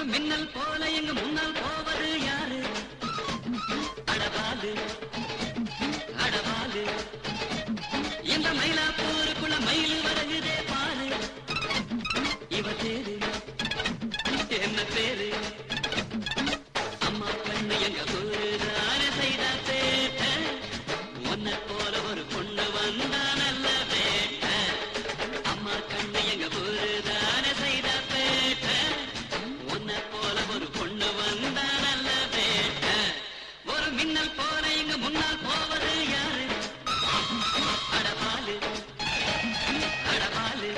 மின்னல் போல எங்க முன்னால் போவது யாரு அடவாது அடவாது இந்த மயிலாப்பூருக்குள்ள மயில் வருகுதே பாரு இவ பேரு என்ன பேரு அம்மா கண்ணு எங்க ஊருதான செய்த பேட்ட உன்னை போல ஒரு பொண்ணு வந்தா நல்ல பேட்ட அம்மா கண்ணு எங்க ஊருதான செய்த பேட்ட உன்னை போல ஒரு பொண்ணு வந்தா நல்ல பேட்ட ஒரு மின்னல் போல இங்க முன்னால் போவது யாரு அடபாலு அடபாலு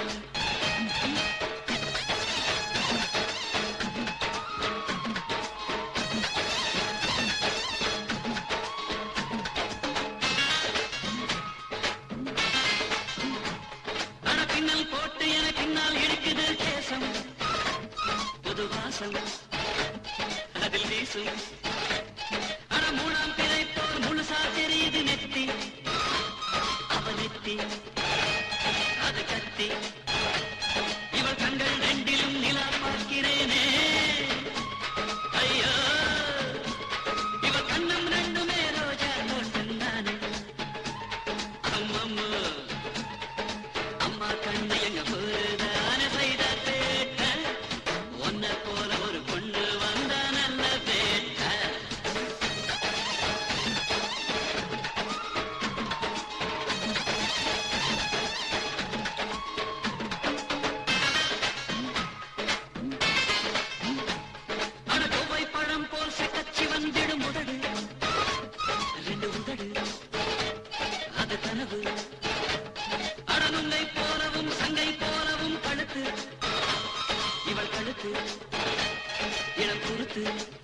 அட பின்னல் போட்டு என பின்னால் இழுக்குது கேசம் புது வாசம் அதில் வீசும் அட மூணாம் பிறை போல் முழுசா தெரியுது நெத்தி அவ நெத்தி அது கத்தி இவள் கண்கள் ரெண்டிலும் நிலா பார்க்கிறேனே ஐயோ இவ கண்ணம் ரெண்டுமே ரோஜா தோட்டம் தானே அம்மம்மோ அம்மா கண்ணு எங்க போதான செய்த பேட்ட உன்னை போல ஒரு பொண்ணு வந்த நல்ல பேட்ட அட கோவை பழம் போல் செக்கச்சி வந்திடும் உதடு ரெண்டு உதடு அது கனவு அடனுங்கை போலவும் சங்கை போலவும் கழுத்து இவள் கழுத்து இளம் குருத்து